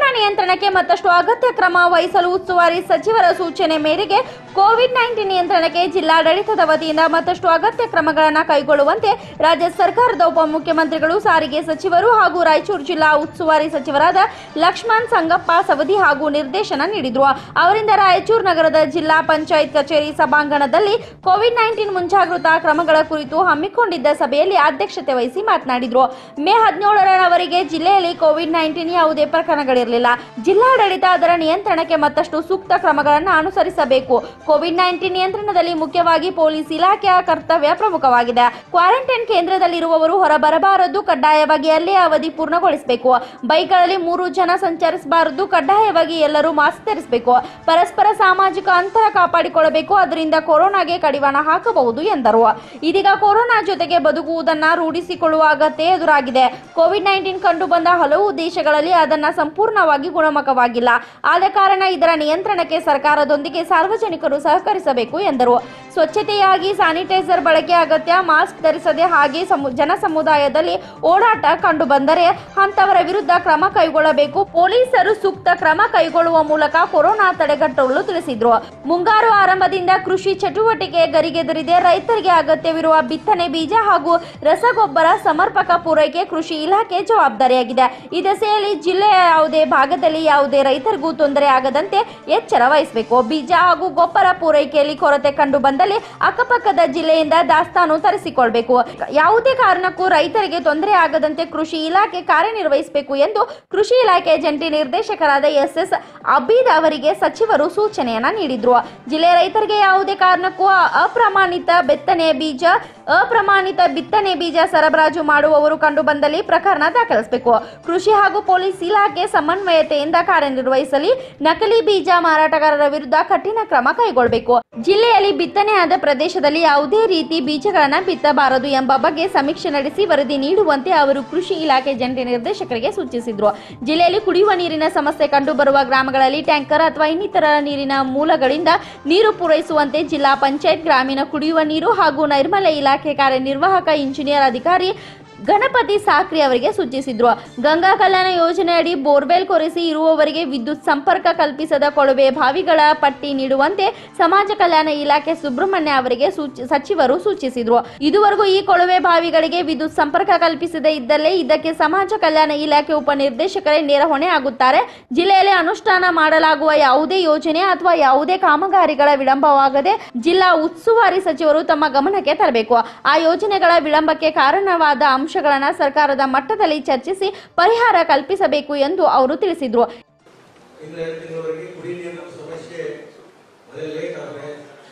ನಿಯಂತ್ರಣಕ್ಕೆ ಮತ್ತಷ್ಟು ಅಗತ್ಯ ಕ್ರಮ ವಹಿಸಲು ಉಸ್ತುವಾರಿ ಸಚಿವರ ಸೂಚನೆ ಮೇರೆಗೆ ಕೋವಿಡ್ ನೈನ್ಟೀನ್ ನಿಯಂತ್ರಣಕ್ಕೆ ಜಿಲ್ಲಾಡಳಿತದ ವತಿಯಿಂದ ಮತ್ತಷ್ಟು ಅಗತ್ಯ ಕ್ರಮಗಳನ್ನು ಕೈಗೊಳ್ಳುವಂತೆ ರಾಜ್ಯ ಸರ್ಕಾರದ ಉಪಮುಖ್ಯಮಂತ್ರಿಗಳು ಸಾರಿಗೆ ಸಚಿವರು ಹಾಗೂ ರಾಯಚೂರು ಜಿಲ್ಲಾ ಉಸ್ತುವಾರಿ ಸಚಿವರಾದ ಲಕ್ಷ್ಮಣ್ ಸಂಗಪ್ಪ ಸವದಿ ಹಾಗೂ ನಿರ್ದೇಶನ ನೀಡಿದರು ಅವರಿಂದ ರಾಯಚೂರು ನಗರದ ಜಿಲ್ಲಾ ಪಂಚಾಯತ್ ಕಚೇರಿ ಸಭಾಂಗಣದಲ್ಲಿ ಕೋವಿಡ್ ನೈನ್ಟೀನ್ ಮುಂಜಾಗೃತಾ ಕ್ರಮಗಳ ಕುರಿತು ಹಮ್ಮಿಕೊಂಡಿದ್ದ ಸಭೆಯಲ್ಲಿ ಅಧ್ಯಕ್ಷತೆ ವಹಿಸಿ ಮಾತನಾಡಿದರು ಮೇ ಹದಿನೇಳರವರೆಗೆ ಜಿಲ್ಲೆಯಲ್ಲಿ ಕೋವಿಡ್ ನೈನ್ಟೀನ್ ಯಾವುದೇ ಪ್ರಕರಣಗಳಿರಲಿಲ್ಲ ಜಿಲ್ಲಾಡಳಿತ ಅದರ ನಿಯಂತ್ರಣಕ್ಕೆ ಮತ್ತಷ್ಟು ಸೂಕ್ತ ಕ್ರಮಗಳನ್ನು ಅನುಸರಿಸಬೇಕು ಕೋವಿಡ್ ನೈನ್ಟೀನ್ ನಿಯಂತ್ರಣದಲ್ಲಿ ಮುಖ್ಯವಾಗಿ ಪೊಲೀಸ್ ಇಲಾಖೆಯ ಕರ್ತವ್ಯ ಪ್ರಮುಖವಾಗಿದೆ ಕ್ವಾರಂಟೈನ್ ಕೇಂದ್ರದಲ್ಲಿರುವವರು ಹೊರಬರಬಾರದು ಕಡ್ಡಾಯವಾಗಿ ಅಲ್ಲೇ ಅವಧಿ ಪೂರ್ಣಗೊಳಿಸಬೇಕು ಬೈಕ್ಗಳಲ್ಲಿ ಮೂರು ಜನ ಸಂಚರಿಸಬಾರದು ಕಡ್ಡಾಯವಾಗಿ ಎಲ್ಲರೂ ಮಾಸ್ಕ್ ಧರಿಸಬೇಕು ಪರಸ್ಪರ ಸಾಮಾಜಿಕ ಅಂತರ ಕಾಪಾಡಿಕೊಳ್ಳಬೇಕು ಅದರಿಂದ ಕೊರೋನಾಗೆ ಕಡಿವಾಣ ಹಾಕಬಹುದು ಎಂದರು ಇದೀಗ ಕೊರೋನಾ ಜೊತೆಗೆ ಬದುಕುವುದನ್ನ ರೂಢಿಸಿಕೊಳ್ಳುವ ಅಗತ್ಯ ಎದುರಾಗಿದೆ ಕೋವಿಡ್ ನೈನ್ಟೀನ್ ಕಂಡು ಬಂದ ಹಲವು ದೇಶಗಳಲ್ಲಿ ಅದನ್ನ ಸಂಪೂರ್ಣವಾಗಿ ಗುಣಮುಖವಾಗಿಲ್ಲ ಆದ ಕಾರಣ ಇದರ ನಿಯಂತ್ರಣಕ್ಕೆ ಸರ್ಕಾರದೊಂದಿಗೆ ಸಾರ್ವಜನಿಕರು ಸಹಕರಿಸಬೇಕು ಎಂದರು ಸ್ವಚ್ಛತೆಯಾಗಿ ಸ್ಯಾನಿಟೈಸರ್ ಬಳಕೆ ಅಗತ್ಯ ಮಾಸ್ಕ್ ಧರಿಸದೆ ಹಾಗೆ ಸಮು- ಜನ ಸಮುದಾಯದಲ್ಲಿ ಓಡಾಟ ಕಂಡು ಬಂದರೆ ಅಂತವರ ವಿರುದ್ಧ ಕ್ರಮ ಕೈಗೊಳ್ಳಬೇಕು ಪೊಲೀಸರು ಸೂಕ್ತ ಕ್ರಮ ಕೈಗೊಳ್ಳುವ ಮೂಲಕ ಕೊರೋನಾ ತಡೆಗಟ್ಟಲು ತಿಳಿಸಿದ್ರು ಮುಂಗಾರು ಆರಂಭದಿಂದ ಕೃಷಿ ಚಟುವಟಿಕೆ ಗರಿಗೆದರಿದೆ ರೈತರಿಗೆ ಅಗತ್ಯವಿರುವ ಬಿತ್ತನೆ ಬೀಜ ಹಾಗೂ ರಸಗೊಬ್ಬರ ಸಮರ್ಪಕ ಪೂರೈಕೆ ಕೃಷಿ ಇಲಾಖೆ ಜವಾಬ್ದಾರಿಯಾಗಿದೆ ಈ ದೆಸೆಯಲ್ಲಿ ಜಿಲ್ಲೆಯ ಯಾವುದೇ ಭಾಗದಲ್ಲಿ ಯಾವುದೇ ರೈತರಿಗೂ ತೊಂದರೆ ಆಗದಂತೆ ಎಚ್ಚರ ವಹಿಸಬೇಕು ಬೀಜ ಹಾಗೂ ಗೊಬ್ಬರ ಪೂರೈಕೆಯಲ್ಲಿ ಕೊರತೆ ಕಂಡು ಬಂದಲ್ಲಿ ಅಕ್ಕಪಕ್ಕದ ಜಿಲ್ಲೆಯಿಂದ ದಾಸ್ತಾನು ತರಿಸಿಕೊಳ್ಬೇಕು ಯಾವುದೇ ಕಾರಣಕ್ಕೂ ರೈತರಿಗೆ ತೊಂದರೆ ಆಗದಂತೆ ಕೃಷಿ ಇಲಾಖೆ ಕಾರ್ಯನಿರ್ವಹಿಸಬೇಕು ಎಂದು ಕೃಷಿ ಇಲಾಖೆ ಜಂಟಿ ನಿರ್ದೇಶಕರಾದ ಎಸ್ ಎಸ್ ಅಬೀದ್ ಅವರಿಗೆ ಸಚಿವರು ಸೂಚನೆಯನ್ನ ನೀಡಿದ್ರು ಜಿಲ್ಲೆಯ ರೈತರಿಗೆ ಯಾವುದೇ ಕಾರಣಕ್ಕೂ ಅ- ಅಪ್ರಮಾಣಿತ ಬಿತ್ತನೆ ಬೀಜ ಅಪ್ರಮಾಣಿತ ಬಿತ್ತನೆ ಬೀಜ ಸರಬರಾಜು ಮಾಡುವವರು ಕಂಡು ಬಂದಲ್ಲಿ ಪ್ರಕರಣ ದಾಖಲಿಸಬೇಕು ಕೃಷಿ ಹಾಗೂ ಪೊಲೀಸ್ ಇಲಾಖೆ ಸಮನ್ವಯತೆಯಿಂದ ಕಾರ್ಯನಿರ್ವಹಿಸಲಿ ನಕಲಿ ಬೀಜ ಮಾರಾಟಗಾರರ ವಿರುದ್ಧ ಕಠಿಣ ಕ್ರಮ ಕೈಗೊಳ್ಳಬೇಕು ಜಿಲ್ಲೆಯಲ್ಲಿ ಬಿತ್ತನೆಯಾದ ಪ್ರದೇಶದಲ್ಲಿ ಯಾವುದೇ ರೀತಿ ಬೀಜಗಳನ್ನು ಬಿತ್ತಬಾರದು ಎಂಬ ಬಗ್ಗೆ ಸಮೀಕ್ಷೆ ನಡೆಸಿ ವರದಿ ನೀಡುವಂತೆ ಅವರು ಕೃಷಿ ಇಲಾಖೆ ಜಂಟಿ ನಿರ್ದೇಶಕರಿಗೆ ಸೂಚಿಸಿದರು ಜಿಲ್ಲೆಯಲ್ಲಿ ಕುಡಿಯುವ ನೀರಿನ ಸಮಸ್ಯೆ ಕಂಡುಬರುವ ಗ್ರಾಮಗಳಲ್ಲಿ ಟ್ಯಾಂಕರ್ ಅಥವಾ ಇನ್ನಿತರ ನೀರಿನ ಮೂಲಗಳಿಂದ ನೀರು ಪೂರೈಸುವಂತೆ ಜಿಲ್ಲಾ ಪಂಚಾಯತ್ ಗ್ರಾಮೀಣ ಕುಡಿಯುವ ನೀರು ಹಾಗೂ ನೈರ್ಮಲ್ಯ ಇಲಾಖೆ ಕಾರ್ಯನಿರ್ವಾಹಕ ಇಂಜಿನಿಯರ್ ಅಧಿಕಾರಿ ಗಣಪತಿ ಸಾಕ್ರಿ ಅವರಿಗೆ ಸೂಚಿಸಿದ್ರು ಗಂಗಾ ಕಲ್ಯಾಣ ಯೋಜನೆಯಡಿ ಬೋರ್ವೆಲ್ ಕೊರೆಸಿ ಇರುವವರಿಗೆ ವಿದ್ಯುತ್ ಸಂಪರ್ಕ ಕಲ್ಪಿಸದ ಕೊಳವೆ ಬಾವಿಗಳ ಪಟ್ಟಿ ನೀಡುವಂತೆ ಸಮಾಜ ಕಲ್ಯಾಣ ಇಲಾಖೆ ಸುಬ್ರಹ್ಮಣ್ಯ ಅವರಿಗೆ ಸೂಚಿ- ಸಚಿವರು ಸೂಚಿಸಿದ್ರು ಇದುವರೆಗೂ ಈ ಕೊಳವೆ ಬಾವಿಗಳಿಗೆ ವಿದ್ಯುತ್ ಸಂಪರ್ಕ ಕಲ್ಪಿಸದೇ ಇದ್ದಲ್ಲಿ ಇದಕ್ಕೆ ಸಮಾಜ ಕಲ್ಯಾಣ ಇಲಾಖೆ ಉಪನಿರ್ದೇಶಕರೇ ನೇರ ಹೊಣೆ ಆಗುತ್ತಾರೆ ಜಿಲ್ಲೆಯಲ್ಲಿ ಅನುಷ್ಠಾನ ಮಾಡಲಾಗುವ ಯಾವುದೇ ಯೋಜನೆ ಅಥವಾ ಯಾವುದೇ ಕಾಮಗಾರಿಗಳ ವಿಳಂಬವಾಗದೆ ಜಿಲ್ಲಾ ಉಸ್ತುವಾರಿ ಸಚಿವರು ತಮ್ಮ ಗಮನಕ್ಕೆ ತರಬೇಕು ಆ ಯೋಜನೆಗಳ ವಿಳಂಬಕ್ಕೆ ಕಾರಣವಾದ ಅಂಶಗಳನ್ನು ಸರ್ಕಾರದ ಮಟ್ಟದಲ್ಲಿ ಚರ್ಚಿಸಿ ಪರಿಹಾರ ಕಲ್ಪಿಸಬೇಕು ಎಂದು ಅವರು ತಿಳಿಸಿದರು ಇನ್ನು ಎರಡು ತಿಂಗಳವರೆಗೆ ಕುಡಿ ನೀರಿನ ಸಮಸ್ಯೆ ಮಳೆ ಲೇಟ್ ಆದರೆ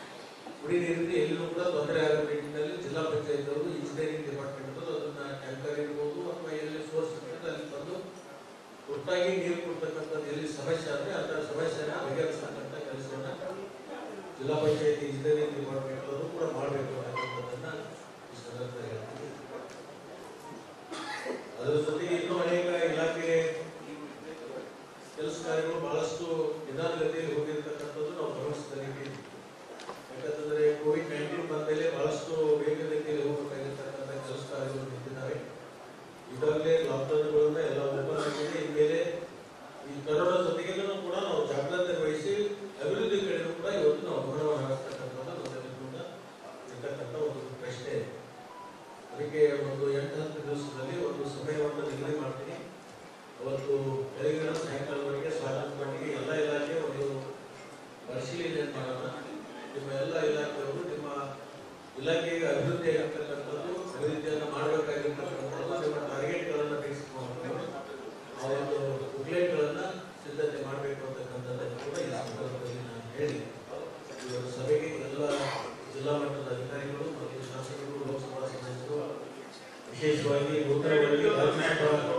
ಕುಡಿ ನೀರಿನ ಎಲ್ಲೂ ಕೂಡ ತೊಂದರೆ ಆಗೋ ನಿಟ್ಟಿನಲ್ಲಿ ಜಿಲ್ಲಾ ಪಂಚಾಯತ್ ಅವರು ಇಂಜಿನಿಯರಿಂಗ್ ಡಿಪಾರ್ಟ್ಮೆಂಟ್ ಅದನ್ನ ಟ್ಯಾಂಕರ್ ಇರ್ಬೋದು ಅಥವಾ ಎಲ್ಲಿ ಸೋರ್ಸ್ ಇರ್ತದೆ ಅಲ್ಲಿ ಬಂದು ಒಟ್ಟಾಗಿ ನೀರು ಕೊಡ್ತಕ್ಕಂಥದ್ದು ಎಲ್ಲಿ ಸಮಸ್ಯೆ ಆದರೆ ಅಂಥ ಸಮಸ್ಯೆನ ಬಗೆಹರಿಸ್ತಕ್ಕಂಥ ಕೆಲಸವನ್ನ ಜಿಲ್ಲಾ ಪಂಚಾಯತ್ ಇಂಜಿನಿಯರಿಂಗ್ ಡಿಪಾರ್ಟ್ಮೆಂಟ್ ಅವರು ಕೂಡ ಮಾಡಬೇಕು ಅನ್ನೋದನ್ನ ಈ ಸಂದರ್ಭದಲ್ಲಿ ಹೇಳ್ತೀನಿ ಅದರ ಜೊತೆಗೆ ಇನ್ನೂ ಅನೇಕ ಇಲಾಖೆ ಕೆಲಸ ಕಾರ್ಯಗಳು ಬಹಳಷ್ಟು ನಿಧಾನಗತಿಯಲ್ಲಿ ಹೋಗಿರ್ತಕ್ಕಂಥದ್ದು ನಾವು ಗಮನಿಸಿದ್ದೀವಿ ಯಾಕಂತಂದ್ರೆ ಕೋವಿಡ್ ನೈನ್ಟೀನ್ ಬಂದಮೇಲೆ ಬಹಳಷ್ಟು ವೇಗಗತಿಯಲ್ಲಿ ಹೋಗಬೇಕಾಗಿರ್ತಕ್ಕಂಥ ಕೆಲಸ ಕಾರ್ಯಗಳು ನಿಂತಿದ್ದಾವೆ ಈಗಾಗಲೇ ಲಾಕ್ಡೌನ್ಗಳನ್ನ ಎಲ್ಲ ಓಪನ್ ಆಗಿದೆ ಇನ್ಮೇಲೆ ಈ ಕರೋನಾ ಜೊತೆಗೆಲ್ಲೂ ಕೂಡ ನಾವು ಜಾಗ್ರತೆ ವಹಿಸಿ ಅಭಿವೃದ್ಧಿ ಕಡೆಗೂ ಕೂಡ ಇವತ್ತು ನಾವು ಗಮನವನ್ನು ಹರಿಸ್ತಕ್ಕಂಥದ್ದು ನಮ್ಮಲ್ಲಿ ಕೂಡ ಇರ್ತಕ್ಕಂಥ ಒಂದು ಪ್ರಶ್ನೆ ಇದೆ. ಅದಕ್ಕೆ ಒಂದು ಎಂಟು ಹತ್ತು ದಿವಸದಲ್ಲಿ ಒಂದು ಸಮಯವನ್ನು ನಿಗದಿ ಮಾಡ್ತೀನಿ ಅವತ್ತು ಬೆಳಗಿನ ಸಾಯಂಕಾಲವರೆಗೆ ಸ್ವಾಗತ ಮಟ್ಟಿಗೆ ಎಲ್ಲ ಇಲಾಖೆ ಒಂದು ಪರಿಶೀಲನೆ ಮಾಡೋಣ ನಿಮ್ಮ ಎಲ್ಲ ಇಲಾಖೆಯವರು ನಿಮ್ಮ ಇಲಾಖೆಗೆ ಅಭಿವೃದ್ಧಿ ಆಗಿರ್ತಕ್ಕಂಥದ್ದು ಅಭಿವೃದ್ಧಿಯನ್ನು ಮಾಡಬೇಕಾಗಿರ್ತಕ್ಕಂಥದ್ದು ನಿಮ್ಮ ಟಾರ್ಗೆಟ್ಗಳನ್ನು ಫಿಕ್ಸ್ ಮಾಡ್ಕೊಂಡು ಆ ಒಂದು ಬುಕ್ಲೆಟ್ಗಳನ್ನು ಸಿದ್ಧತೆ ಮಾಡಬೇಕು ಅಂತಕ್ಕಂಥದ್ದನ್ನು ಕೂಡ ಈ ಸಂದರ್ಭದಲ್ಲಿ ನಾನು ಹೇಳಿ ಈ ಒಂದು ಸಭೆಗೆ ಎಲ್ಲ ಜಿಲ್ಲಾ ಮಟ್ಟದ ಅಧಿಕಾರಿಗಳು ಮತ್ತು ಶಾಸಕರು ಲೋಕಸಭಾ ಸದಸ್ಯರು ವಿಶೇಷವಾಗಿ ನೂತನವಾಗಿ ಧಾರ್ಮಿಕ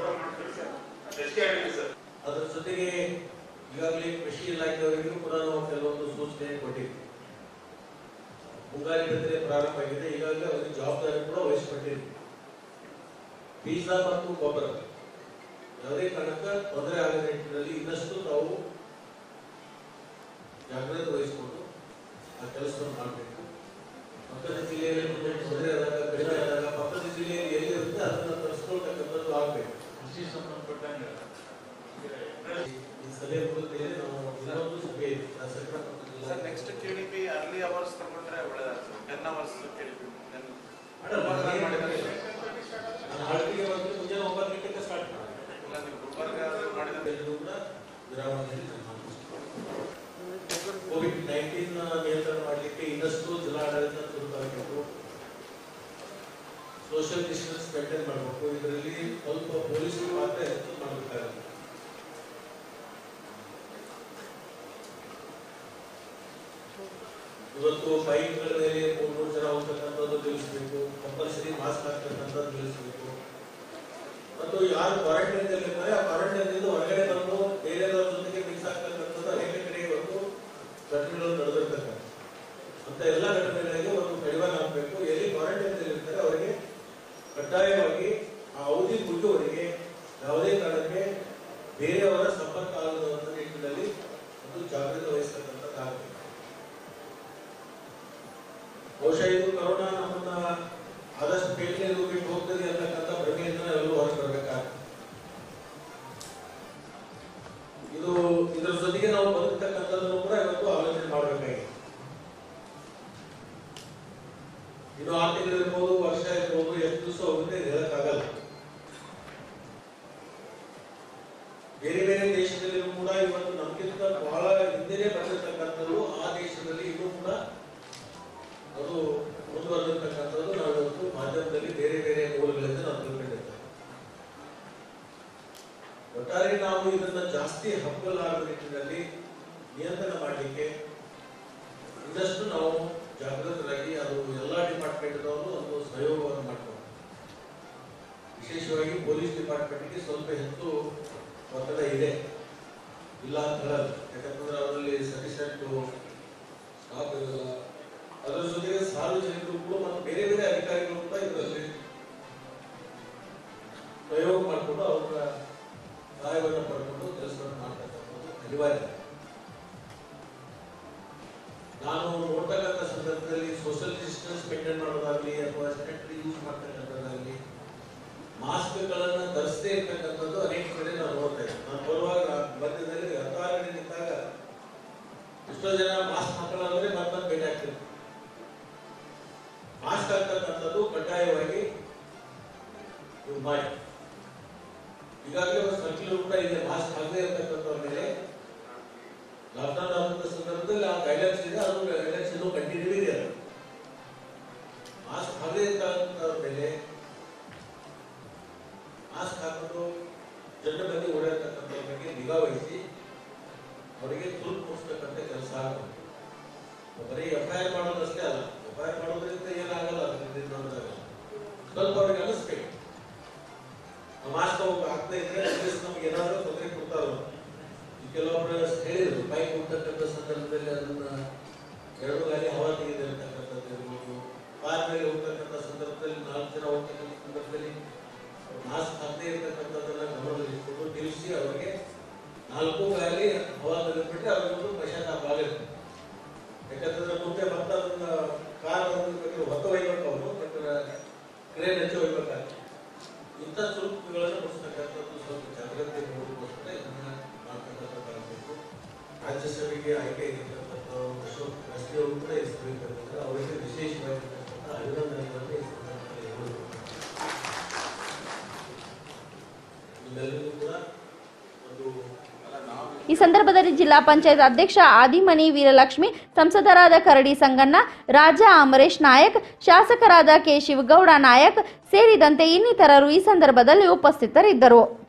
ಅದರ ಜೊತೆಗೆ ಈಗಾಗಲೇ ಕೃಷಿ ಇಲಾಖೆಯವರಿಗೂ ಕೂಡ ನಾವು ಕೆಲವೊಂದು ಸೂಚನೆ ಕೊಟ್ಟಿದ್ವಿ ಮುಂಗಾರಿ ಬಿತ್ತನೆ ಪ್ರಾರಂಭ ಆಗಿದೆ ಈಗಾಗಲೇ ಅವರಿಗೆ ಜವಾಬ್ದಾರಿ ಕೂಡ ವಹಿಸಿಕೊಟ್ಟಿದ್ವಿ ಬೀಜ ಮತ್ತು ಗೊಬ್ಬರ ಯಾವುದೇ ಕಾರಣಕ್ಕ ತೊಂದರೆ ಆಗದ ನಿಟ್ಟಿನಲ್ಲಿ ಇನ್ನಷ್ಟು ತಾವು ಜಾಗ್ರತೆ ವಹಿಸಿಕೊಂಡು ಆ ಕೆಲಸವನ್ನು ಮಾಡಬೇಕು ಪಕ್ಕದ ಜಿಲ್ಲೆಯಲ್ಲಿ ಮುಂದೆ ತೊಂದರೆ ಆದಾಗ ಕಡಿಮೆ ಆದಾಗ ಪಕ್ಕದ ಜಿಲ್ಲೆಯಲ್ಲಿ ಎಲ್ಲಿರುತ್ತೆ ಅದನ್ನು ತರಿಸ್ಕೊಳ್ತಕ್ಕಂಥದ್ದು ಆಗಬೇಕು ಕೃಷಿ ಸಂಬಂಧಪಟ್ಟಂಗೆ ಈ ಸಭೆ ಮುಗಿದ ಮೇಲೆ ನಾವು ಇನ್ನೊಂದು ಸಭೆ ಇದೆ ಶಾಸಕರ ಮತ್ತು ಜಿಲ್ಲಾ sir next K D P early hours ತಗೊಂಡ್ರೆ ಒಳ್ಳೆದಾಗ್ತದೆ ten hours K D P ಮಾಡಲ್ಲ. ನಾನು ಹಳ್ಳಿಗೆ ಬಂದು ಮುಂಜಾನೆ ಒಂಬತ್ತು ಗಂಟೆಗೆ ಸ್ಟಾರ್ಟ್ ಮಾಡಿದೆ ಇಲ್ಲ ನೀವು ಗುಲ್ಬರ್ಗ ಅದು ಮಾಡಿದ್ರೆ ಎಲ್ಲರೂ ಕೂಡ ವಿರಾಮದಲ್ಲಿ ಕೋವಿಡ್ ನೈನ್ಟೀನ್ ನಿಯಂತ್ರಣ ಮಾಡಲಿಕ್ಕೆ ಇನ್ನಷ್ಟು ಜಿಲ್ಲಾಡಳಿತ ಚುರುಕಾಗಬೇಕು ಸೋಷಿಯಲ್ ಡಿಸ್ಟೆನ್ಸ್ ಮೇಂಟೈನ್ ಮಾಡಬೇಕು ಇದರಲ್ಲಿ ಸ್ವಲ್ಪ ಪೊಲೀಸರು ಪಾತ್ರ ಹೆಚ್ಚು ಮಾಡಬೇಕಾಗುತ್ತೆ ಇವತ್ತು ಬೈಕ್ಗಳ ಮೇಲೆ ಮೂರು ಮೂರು ಜನ ಹೋಗ್ತಕ್ಕಂಥದ್ದು ನಿಲ್ಲಿಸಬೇಕು ಕಂಪಲ್ಸರಿ ಮಾಸ್ಕ್ ಹಾಕ್ತಕ್ಕಂಥದ್ದು ನಿಲ್ಲಿಸಬೇಕು ಮತ್ತು ಯಾರು ಕ್ವಾರಂಟೈನ್ ಇರ್ತಾರೆ ಆ ಕ್ವಾರಂಟೈನ್ ಇಂದ ಹೊರಗಡೆ ಬಂದು ಬೇರೆಯವರ ಜೊತೆಗೆ ಮಿಕ್ಸ್ ಆಗ್ತಕ್ಕಂಥದ್ದು ಅನೇಕ ಕಡೆ ಇವತ್ತು ಘಟನೆಗಳು ನಡೆದಿರ್ತಕ್ಕಂಥ ಅಂತ ಎಲ್ಲ ಘಟನೆಗಳಿಗೆ ಒಂದು ಕಡಿವಾಣ ಹಾಕಬೇಕು ಎಲ್ಲಿ ಕ್ವಾರಂಟೈನ್ ಇರ್ತಾರೆ ಅವರಿಗೆ ಕಡ್ಡಾಯವಾಗಿ ಆ ಅವಧಿ ಮುಗಿಯುವವರೆಗೆ ಯಾವುದೇ ಕಾರಣಕ್ಕೆ ಬೇರೆಯವರ ಸಂಪರ್ಕ ಆಗದಂತ ನಿಟ್ಟಿನಲ್ಲಿ ಒಂದು ಜಾಗೃತಿ ವಹಿಸ್ತಕ್ಕಂಥದ್ದಾಗಬೇಕು ಬಹುಶಃ ಇದು ಕರೋನಾ ನಮ್ಮನ್ನ ಆದಷ್ಟು ಬೇಗನೆ ಇದು ಬಿಟ್ಟು ಹೋಗ್ತದೆ ಅಂತಕ್ಕಂಥ ಭ್ರಮೆಯಿಂದ ಎಲ್ಲರೂ ಹೊರಗೆ ಬರಬೇಕಾಗ್ತದೆ ಇದು ಇದರ ಜೊತೆಗೆ ನಾವು ಬದುಕ್ತಕ್ಕಂಥದ್ದನ್ನು ಕೂಡ ಇವತ್ತು ಆಲೋಚನೆ ಮಾಡಬೇಕಾಗಿದೆ ಇದು ಆರು ತಿಂಗಳು ಇರ್ಬೋದು ವರ್ಷ ಇರ್ಬೋದು ಎಷ್ಟು ದಿವಸ ಹೋಗುತ್ತೆ ಇದು ಹೇಳಕ್ಕಾಗಲ್ಲ ಬೇರೆ ಬೇರೆ ದೇಶದಲ್ಲಿ ಕೂಡ ಇವತ್ತು ನಮ್ಗಿಂತ ಬಹಳ ಹಿಂದೆನೆ ಬಂದಿರತಕ್ಕಂಥದ್ದು ಆ ದೇಶದಲ್ಲಿ ಇನ್ನೂ ಕೂಡ ಅದು ಮುಂದುವರೆದಿರ್ತಕ್ಕಂಥದ್ದು ನಾವು ಇವತ್ತು ಮಾಧ್ಯಮದಲ್ಲಿ ಬೇರೆ ಬೇರೆ ಮೂಲಗಳಿಂದ ನಾವು ತಿಳ್ಕೊಂಡಿದ್ದೇವೆ ಒಟ್ಟಾರೆ ನಾವು ಇದನ್ನ ಜಾಸ್ತಿ ಹಬ್ಬಲಾರದ ನಿಟ್ಟಿನಲ್ಲಿ ನಿಯಂತ್ರಣ ಮಾಡಲಿಕ್ಕೆ ಇನ್ನಷ್ಟು ನಾವು ಜಾಗೃತರಾಗಿ ಅದು ಎಲ್ಲ ಡಿಪಾರ್ಟ್ಮೆಂಟ್ದವರು ಒಂದು ಸಹಯೋಗವನ್ನು ಮಾಡ್ಕೊಂಡು ವಿಶೇಷವಾಗಿ ಪೊಲೀಸ್ ಡಿಪಾರ್ಟ್ಮೆಂಟ್ಗೆ ಸ್ವಲ್ಪ ಹೆಚ್ಚು ಒತ್ತಡ ಇದೆ ಇಲ್ಲ ಅಂತ ಹೇಳಲ್ಲ ಯಾಕಂತಂದ್ರೆ ಅವರಲ್ಲಿ ಸಫಿಷಿಯಂಟ್ ಸ್ಟಾಫ್ ಇರಲ್ಲ ಅದರ ಜೊತೆಗೆ ಸಾರ್ವಜನಿಕರು ಕೂಡ ಮತ್ತು ಬೇರೆ ಬೇರೆ ಅಧಿಕಾರಿಗಳು ಕೂಡ ಇದರಲ್ಲಿ ಪ್ರಯೋಗ ಮಾಡಿಕೊಂಡು ಅವರ ಸಹಾಯವನ್ನು ಪಡ್ಕೊಂಡು ಕೆಲಸವನ್ನು ಮಾಡ್ತಕ್ಕಂಥದ್ದು ಅನಿವಾರ್ಯ ನಾನು ನೋಡ್ತಕ್ಕಂಥ ಸಂದರ್ಭದಲ್ಲಿ ಸೋಷಿಯಲ್ ಡಿಸ್ಟೆನ್ಸ್ ಮೇಂಟೈನ್ ಮಾಡೋದಾಗ್ಲಿ ಅಥವಾ ಸ್ಯಾನಿಟರಿ ಯೂಸ್ ಮಾಡ್ತಕ್ಕಂಥದ್ದಾಗಲಿ ಮಾಸ್ಕ್ಗಳನ್ನು ಧರಿಸದೇ ಇರ್ತಕ್ಕಂಥದ್ದು ಅನೇಕ ಕಡೆ ನಾವು ನೋಡ್ತಾ ಇದ್ದೀವಿ ನಾನು ಬರುವಾಗ ಮಧ್ಯದಲ್ಲಿ ಹತ್ತಾರು ನಿಂತಾಗ ಎಷ್ಟೋ ಜನ ಮಾಸ್ಕ್ ಹಾಕಲ್ಲ ಅಂದ್ರೆ ಮತ್ತೆ ಭೇಟಿ ಆಗ್ತಿರ್ತಾರೆ ಮಾಸ್ಕ್ ಹಾಕ್ತಕ್ಕಂಥದ್ದು ಕಡ್ಡಾಯವಾಗಿ ನೀವು ಮಾಡಿ ಈಗಾಗಲೇ ಒಂದು ಸರ್ಕ್ಯುಲರ್ ಕೂಡ ಇದೆ ಮಾಸ್ಕ್ ಹಾಕದೇ ಇರತಕ್ಕಂಥವ್ರ ಮೇಲೆ ಲಾಕ್ಡೌನ್ ಆದಂತ ಸಂದರ್ಭದಲ್ಲಿ ಆ ಗೈಡ್ಲೈನ್ಸ್ ಇದೆ ಅದು ಗೈಡ್ಲೈನ್ಸ್ ಇನ್ನೂ ಕಂಟಿನ್ಯೂ ಇದೆ ಅದು ಮಾಸ್ಕ್ ಹಾಕದೇ ಇರ್ತಕ್ಕಂಥವ್ರ ಮೇಲೆ ಮಾಸ್ಕ್ ಹಾಕೊಂಡು ಜನರ ಬಗ್ಗೆ ಓಡಾಡ್ತಕ್ಕಂಥವ್ರ ಬಗ್ಗೆ ನಿಗಾ ವಹಿಸಿ ಅವರಿಗೆ ತುರ್ತು ಮುಗಿಸ್ತಕ್ಕಂಥ ಕೆಲಸ ಆಗಬೇಕು ಬರೀ ಎಫ್ ಐ ಆರ್ ಮಾಡೋದಷ್ಟೇ ಅಲ್ಲ ಎಫ್ ಐ ಆರ್ ಮಾಡೋದ್ರಿಂದ ಏನಾಗಲ್ಲ ಅದರಿಂದ ದೊಡ್ಡದಾಗಲ್ಲ ಸ್ವಲ್ಪ ಅವ್ರಿಗೆ ಅನಿಸ್ಬೇಕು ಮಾಸ್ಕ್ ಅವ್ರು ಹಾಕ್ತಾ ಇದ್ರೆ ಅಟ್ಲೀಸ್ಟ್ ನಮ್ಗೆ ಏನಾದರೂ ತೊಂದರೆ ಕೊಡ್ತಾರ ಕೆಲವೊಬ್ರು ಹೇಳಿದ್ರು ಬೈಕ್ ಹೋಗ್ತಕ್ಕಂಥ ಸಂದರ್ಭದಲ್ಲಿ ಅದನ್ನ ಎರಡು ಗಾಲಿ ಹವಾ ತೆಗೆದಿರ್ತಕ್ಕಂಥದ್ದು ಇರ್ಬೋದು ಕಾರ್ ಮೇಲೆ ಹೋಗ್ತಕ್ಕಂಥ ಸಂದರ್ಭದಲ್ಲಿ ನಾಲ್ಕು ಜನ ಹೋಗ್ತಕ್ಕಂಥ ಸಂದರ್ಭದಲ್ಲಿ ಮಾಸ್ಕ್ ಹಾಕದೇ ಇರ್ತಕ್ಕಂಥದ್ದನ್ನ ಗಮನದಲ್ಲಿಟ್ಕೊಂಡು ನಿಲ್ಲಿಸಿ ಅವರಿಗೆ ನಾಲ್ಕು ಗಾಲಿ ಹವಾ ತೆಗೆದ್ಬಿಟ್ರೆ ಅವ್ರಿಗೊಂದು ಪಶ್ಚಾತ್ತಾಪ ಆಗುತ್ತೆ ಯಾಕಂತಂದ್ರೆ ಮುಂದೆ ಮತ್ತೆ ಅದನ್ನ ಕಾರ್ ಹೊತ್ತು ಒಯ್ಬೇಕು ಅವರು ಬಟ್ ಕ್ರೇನ್ ಹಚ್ಚಿ ಒಯ್ಬೇಕಾಗ್ತದೆ ಇಂಥ ಚುರುಕುಗಳನ್ನು ಮುಗಿಸ್ತಕ್ಕಂಥದ್ದು ಸ್ವಲ್ಪ ಜಾಗ್ರತೆ ನೋಡೋದಕ್ಕೋಸ್ಕರ ಇದನ್ನ ಮಾಡ್ತಕ್ಕಂಥದ್ದಾಗಬೇಕು ರಾಜ್ಯಸಭೆಗೆ ಆಯ್ಕೆ ಆಗಿರ್ತಕ್ಕಂಥ ಅಶೋಕ್ ರಸ್ತೆ ಅವರು ಕೂಡ ಈ ಸಭೆಗೆ ಬಂದಿದ್ದಾರೆ ಅವರಿಗೆ ವಿಶೇಷವಾಗಿರ್ತಕ್ಕಂಥ ಅಭಿನಂದನೆಗಳನ್ನು ಈ ಸಂದರ್ಭದಲ್ಲಿ ಹೇಳಬೇಕು ನಿಮ್ಮೆಲ್ಲರಿಗೂ ಕೂಡ ಒಂದು ಅಲ್ಲ ನಾವು ಈ ಸಂದರ್ಭದಲ್ಲಿ ಜಿಲ್ಲಾ ಪಂಚಾಯತ್ ಅಧ್ಯಕ್ಷ ಆದಿಮನಿ ವೀರಲಕ್ಷ್ಮಿ ಸಂಸದರಾದ ಕರಡಿ ಸಂಗಣ್ಣ ರಾಜ ಅಮರೇಶ್ ನಾಯಕ್ ಶಾಸಕರಾದ ಕೆ ಶಿವಗೌಡ ನಾಯಕ್ ಸೇರಿದಂತೆ ಇನ್ನಿತರರು ಈ ಸಂದರ್ಭದಲ್ಲಿ ಉಪಸ್ಥಿತರಿದ್ದರು